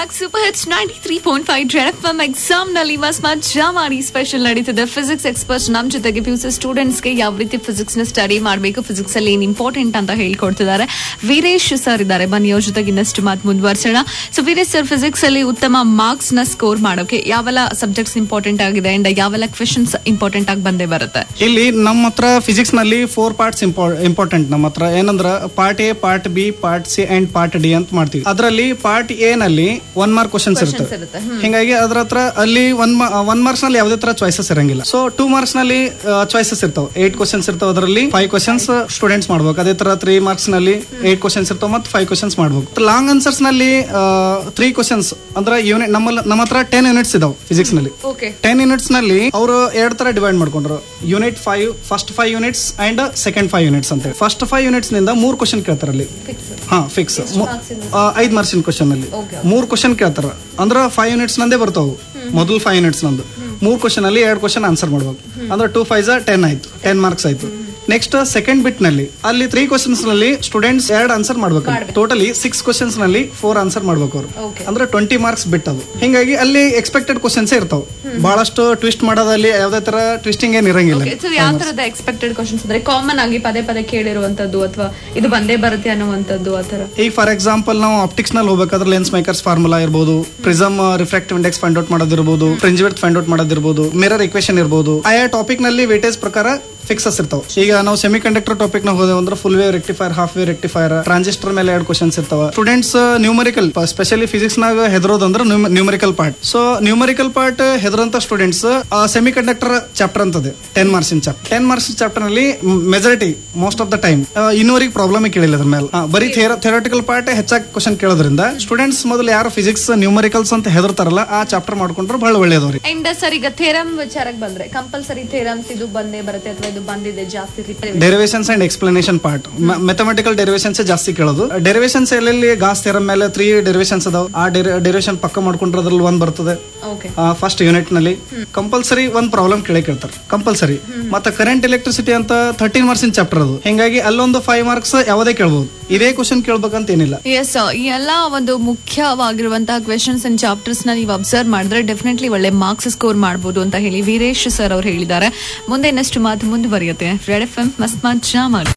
Back super hits ninety three point five ಡ್ರೆಫ್ exam ನಲ್ಲಿ ಮಜಾ ಮಾಡಿ ಸ್ಪೆಷಲ್ ನಡೀತಿದೆ ಫಿಸಿಕ್ಸ್ ಎಕ್ಸ್ಪರ್ಟ್ ನಮ್ ಜೊತೆಗೆ ಪಿ ಯು ಸಿ ಸ್ಟೂಡೆಂಟ್ಸ್ ಗೆ ಯಾವ ರೀತಿ ಫಿಸಿಕ್ಸ್ ನ ಸ್ಟಡಿ ಮಾಡಬೇಕು ಫಿಸಿಕ್ಸ್ ಅಲ್ಲಿ ಏನ್ ಇಂಪಾರ್ಟೆಂಟ್ ಅಂತ ಹೇಳ್ಕೊಡ್ತಿದ್ದಾರೆ ವೀರೇಶ್ ಸರ್ ಇದ್ದಾರೆ ಬನ್ನಿ ಅವ್ರ ಜೊತೆಗೆ ಇನ್ನಷ್ಟು ಮಾತು ಮುಂದುವರ್ಸೋಣ ಸೊ ವೀರೇಶ್ ಸರ್ ಫಿಸಿಕ್ಸ್ ಅಲ್ಲಿ ಉತ್ತಮ ಮಾರ್ಕ್ಸ್ ನ ಸ್ಕೋರ್ ಮಾಡೋಕೆ ಯಾವೆಲ್ಲ ಸಬ್ಜೆಕ್ಟ್ಸ್ ಇಂಪಾರ್ಟೆಂಟ್ ಆಗಿದೆ ಅಂಡ್ ಯಾವೆಲ್ಲ ಕ್ವೆಶನ್ಸ್ ಇಂಪಾರ್ಟೆಂಟ್ ಆಗಿ ಬಂದೇ ಬರುತ್ತೆ ಇಲ್ಲಿ ನಮ್ಮ ಹತ್ರ ಫಿಸಿಕ್ಸ್ ನಲ್ಲಿ ಫೋರ್ ಪಾರ್ಟ್ಸ್ ಇಂಪಾರ್ಟೆಂಟ್ ನಮ್ಮ ಹತ್ರ ಏನಂದ್ರ part A part B part C and part D ಅಂತ ಮಾಡ್ತೀವಿ ಅದರಲ್ಲಿ ಪಾರ್ಟ್ ಎ ನಲ್ಲಿ ಒನ್ ಮಾರ್ಕ್ ಕ್ವಶನ್ಸ್ ಇರುತ್ತೆ ಇರುತ್ತೆ. ಹಿಂಗಾಗಿ ಅದ್ರ ಹತ್ರ ಅಲ್ಲಿ ಒನ್ ಒನ್ ಮಾರ್ಕ್ಸ್ ನಲ್ಲಿ ಯಾವುದೇ ತರ ಚಾಯ್ಸಸ್ ಇರಂಗಿಲ್ಲ ಸೊ ಟೂ ಮಾರ್ಕ್ಸ್ ನಲ್ಲಿ ಚಾಯ್ಸಸ್ ಇರ್ತಾವ ಏಟ್ ಕ್ವಶನ್ಸ್ ಇರ್ತಾವ ಅದರಲ್ಲಿ ಫೈವ್ ಕ್ವಶನ್ಸ್ ಸ್ಟೂಡೆಂಟ್ಸ್ ಮಾಡ್ಬೇಕು ಅದೇ ತರ ತ್ರೀ ಮಾರ್ಕ್ಸ್ ನಲ್ಲಿ ಏಟ್ ಕ್ವಶನ್ಸ್ ಇರ್ತಾವ ಮತ್ತೆ ಫೈವ್ ಕ್ವಶನ್ಸ್ ಮಾಡ್ಬೇಕು ಲಾಂಗ್ ಆನ್ಸರ್ಸ್ ನಲ್ಲಿ ತ್ರೀ ಕ್ವಶನ್ಸ್ ಅಂದ್ರೆ ಯೂನಿಟ್ ನಮ್ಮ ನಮ್ಮ ಹತ್ರ ಟೆನ್ ಯೂನಿಟ್ಸ್ ಇದಾವೆ ಫಿಸಿಕ್ಸ್ ನಲ್ಲಿ ಓಕೆ ಟೆನ್ ಯೂನಿಟ್ಸ್ ನಲ್ಲಿ ಅವರು ಎರಡ್ ತರ ಡಿವೈಡ್ ಮಾಡ್ಕೊಂಡ್ರು unit five first five units and second five units ಅಂತ ಫಸ್ಟ್ ಫೈವ್ ಯೂನಿಟ್ಸ್ ನಿಂದ ಮೂರ್ ಕ್ವಶನ್ ಕೇಳ್ತಾರೆ ಅಲ್ಲಿ ಹಾ ಫಿಕ್ಸ್ ಐದ್ ಮಾರ್ಕ್ಸಿನ ಕ್ವಶನ್ ಅಲ್ಲಿ ಮೂರ್ ಕ್ವಶನ್ ಕೇಳ್ತಾರ ಅಂದ್ರ ಫೈವ್ ಯೂನಿಟ್ಸ್ ನಂದೇ ಬರ್ತಾವು ಮೊದಲು ಫೈವ್ ಯೂನಿಟ್ಸ್ ನಂದು ಮೂರ್ ಕ್ವಶನ್ ಅಲ್ಲಿ ಎರಡ್ ಕ್ವಶನ್ ಆನ್ಸರ್ ಮಾಡ್ಬೇಕು ಅಂದ್ರೆ ಟೂ ಫೈವ್ ಟೆನ್ ಆಯ್ತು ಟೆನ್ ಮಾರ್ಕ್ಸ್ ಆಯ್ತು ನೆಕ್ಸ್ಟ್ ಸೆಕೆಂಡ್ ಬಿಟ್ ನಲ್ಲಿ ಅಲ್ಲಿ ತ್ರೀ ಕ್ವಶನ್ಸ್ ನಲ್ಲಿ ಸ್ಟೂಡೆಂಟ್ಸ್ ಎರಡ್ ಆನ್ಸರ್ ಮಾಡ್ಬೇಕು ಟೋಟಲಿ ಸಿಕ್ಸ್ ಕ್ವಶನ್ಸ್ ನಲ್ಲಿ ಫೋರ್ ಆನ್ಸರ್ ಮಾಡ್ಬೇಕು ಅವ್ರು Okay. ಅಂದ್ರೆ ಟ್ವೆಂಟಿ ಮಾರ್ಕ್ಸ್ ಬಿಟ್ ಅದು ಹಿಂಗಾಗಿ ಅಲ್ಲಿ ಎಕ್ಸ್ಪೆಕ್ಟೆಡ್ ಕ್ವಶನ್ಸ್ ಇರ್ತಾವ ಬಹಳಷ್ಟು ಟ್ವಿಸ್ಟ್ ಮಾಡೋದಲ್ಲಿ ಯಾವ್ದೇ ತರ ಟ್ವಿಸ್ಟಿಂಗ್ ಏನ್ ಇರಂಗಿಲ್ಲ ಸೊ ಯಾವ ತರದ ಎಕ್ಸ್ಪೆಕ್ಟೆಡ್ ಕ್ವಶನ್ಸ್ ಅಂದ್ರೆ ಕಾಮನ್ ಆಗಿ ಪದೇ ಪದೇ ಕೇಳಿರುವಂತದ್ದು ಅಥವಾ ಇದು ಬಂದೇ ಬರುತ್ತೆ ಅನ್ನುವಂಥದ್ದು ಆತರ ಈಗ ಫಾರ್ ಎಕ್ಸಾಂಪಲ್ ನಾವು ಆಪ್ಟಿಕ್ಸ್ ನಲ್ಲಿ ಹೋಗ್ಬೇಕಾದ್ರೆ ಲೆನ್ಸ್ ಮೇಕರ್ಸ್ ಫಾರ್ಮುಲಾ ಇರ್ಬೋದು prism refractive index find out ಮಾಡೋದಿರ್ಬೋದು ಫ್ರಿಂಜ್ ವಿಡ್ತ್ ಫೈಂಡ್ ಔಟ್ ಮಾಡೋದಿರ್ಬೋದು ಮಿರರ್ ಇಕ್ವೇಶನ್ ಇರ್ಬೋದು ಆಯಾ ಟಾಪಿಕ್ ನಲ್ಲಿ ವೇಟೇಜ್ ಪ್ರಕಾರ ಫಿಕ್ಸಸ್ ಇರ್ತಾವ ಈಗ ನಾವು ಸೆಮಿ ಕಂಡಕ್ಟರ್ ಟಾಪಿಕ್ ನ ಹೋದೇವು ಅಂದ್ರೆ full wave rectifier half wave rectifier transistor ಮೇಲೆ ಎರಡು ಕ್ವಶನ್ಸ್ ಇರ್ತಾವ ಸ್ಟೂಡೆಂಟ್ಸ್ ನ್ಯೂಮರಿಕಲ್ ಸ್ಪೆಷಲಿ ಫಿಸಿಕ್ಸ್ ನಾಗ ಹೆದರೋದಂದ್ರೆ numerical part so numerical part ಹೆದರಂತ ಸ್ಟೂಡೆಂಟ್ಸ್ ಸೆಮಿ ಕಂಡಕ್ಟರ್ ಚಾಪ್ಟರ್ ಅಂತದೆ ten marks in chapter ten marks chapter ನಲ್ಲಿ majority most of the time ಇನ್ನೂವರೆಗೆ problem ಕೇಳಿಲ್ಲ ಅದ್ರ ಮೇಲೆ ಆ, ಬರೀ ಥಿಯರಟಿಕಲ್ ಪಾರ್ಟ್ ಹೆಚ್ಚಾಗಿ ಕ್ವಶನ್ ಕೇಳೋದ್ರಿಂದ ಸ್ಟೂಡೆಂಟ್ಸ್ ಮೊದಲು ಯಾರು ಫಿಸಿಕ್ಸ್ ನ್ಯೂಮರಿಕಲ್ಸ್ ಅಂತ ಹೆದರ್ತಾರಲ್ಲ ಆ ಚಾಪ್ಟರ್ ಮಾಡ್ಕೊಂಡ್ರೆ ಬಹಳ ಒಳ್ಳೇದವ್ರಿ ಅಂಡ್ ಸರ್ ಈಗ ಥೇರಮ್ ವಿಚಾರಕ್ಕೆ ಬಂದ್ರೆ ಕಂಪಲ್ಸರಿ ಥೇರಮ್ಸ್ ಇದು ಬಂದೇ ಬರುತ್ತೆ ಅಥವಾ ಇದು ಬಂದಿದೆ ಜಾಸ್ತಿ repeat- derivations and explanation part mathematical derivations ಜಾಸ್ತಿ ಕೇಳೋದು ಡೆರಿವೇಶನ್ಸ್ ಎಲ್ಲೆಲ್ಲಿ ಗಾಸ್ ಥಿಯರಮ್ ಮೇಲೆ ತ್ರೀ ಡೆರಿವೇಶನ್ಸ್ ಅದಾವ ಆ ಡೆರಿವೇಶನ್ ಪಕ್ಕ ಮಾಡ್ಕೊಂಡ್ರೆ ಅದ್ರಲ್ಲಿ ಒಂದ್ ಬರ್ತದೆ ಓಕೆ ಫಸ್ಟ್ ಯೂನಿಟ್ ನಲ್ಲಿ ಕಂಪಲ್ಸರಿ ಒಂದ್ ಪ್ರಾಬ್ಲಮ್ ಕೇಳೇ ಕೇಳ್ತಾರೆ ಕಂಪಲ್ಸರಿ ಮತ್ತೆ ಕರೆಂಟ್ ಎಲೆಕ್ಟ್ರಿಸಿಟಿ ಅಂತ ಥರ್ಟೀನ್ ಮಾರ್ಕ್ಸ್ ಚಾಪ್ಟರ್ ಅದು ಹಿಂಗಾಗಿ ಅಲ್ಲೊಂದು ಫೈವ್ ಮಾರ್ಕ್ಸ್ ಯಾವುದೇ ಕೇಳ್ಬೋದು ಇದೇ ಕ್ವಶನ್ ಕೇಳ್ಬೇಕಂತ ಏನಿಲ್ಲ ಎಸ್ ಈ ಎಲ್ಲ ಒಂದು ಮುಖ್ಯವಾಗಿರುವಂತಹ ಕ್ವೆಶನ್ಸ್ ಅಂಡ್ ಚಾಪ್ಟರ್ಸ್ ನ ನೀವು ಅಬ್ಸರ್ವ್ ಮಾಡಿದ್ರೆ ಡೆಫಿನೆಟ್ಲಿ ಒಳ್ಳೆ ಮಾರ್ಕ್ಸ್ ಸ್ಕೋರ್ ಮಾಡಬಹುದು ಅಂತ ಹೇಳಿ ವೀರೇಶ್ ಸರ್ ಅವ್ರು ಹೇಳಿದ್ದಾರೆ ಮುಂದೆ ಇನ್ನಷ್ಟು ಮಾತು ಮುಂದುವರಿಯುತ್ತೆ ರೆಡ್ ಎಫ್ ಎಂ ಮಸ್ತ್ ಮಜಾ ಮಾಡಿ